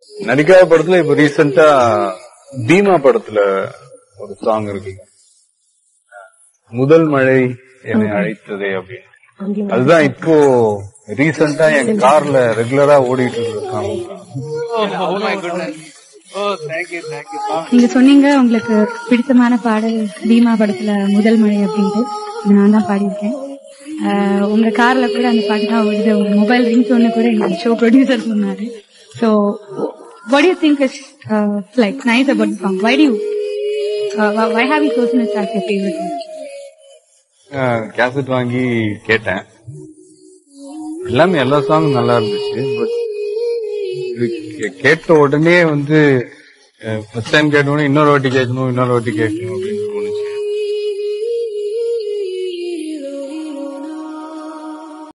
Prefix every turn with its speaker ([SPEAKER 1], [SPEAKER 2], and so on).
[SPEAKER 1] நடிக்காத படத்துல இப்ப ரீசெண்டா பீமா படத்துல ஒரு சாங் இருக்கு முதல் மழை என்னை அழைத்ததே அப்படின்னு அதுதான் இப்போ ரீசெண்டா என் கார்ல ரெகுலரா ஓடிட்டு இருக்க song
[SPEAKER 2] Oh my goodness. Oh, thank you, thank you. Ah.
[SPEAKER 3] நீங்க சொன்னீங்க உங்களுக்கு பிடித்தமான பாடல் பீமா படத்துல முதல் மழை அப்படின்ட்டு இது நான் தான் பாடியிருக்கேன் ஆஹ் உங்க கார்ல கூட அந்த பாட்டு தான் ஓடுது உங்க மொபைல் ரிங் டோன்னு கூட எங்க ஷோ ப்ரொடியூசர் சொன்னாரு so what do you think is uh, like nice about the song why do you uh, why have you chosen it as your favorite song?
[SPEAKER 1] Cassette வாங்கி கேட்டேன் எல்லாமே எல்லா சாங்கும் நல்லா இருந்துச்சு பட் இது கே- கேட்ட உடனே வந்து ஃபர்ஸ்ட் டைம் கேட்ட உடனே இன்னொரு வாட்டி கேட்கணும் இன்னொரு வாட்டி கேட்கணும்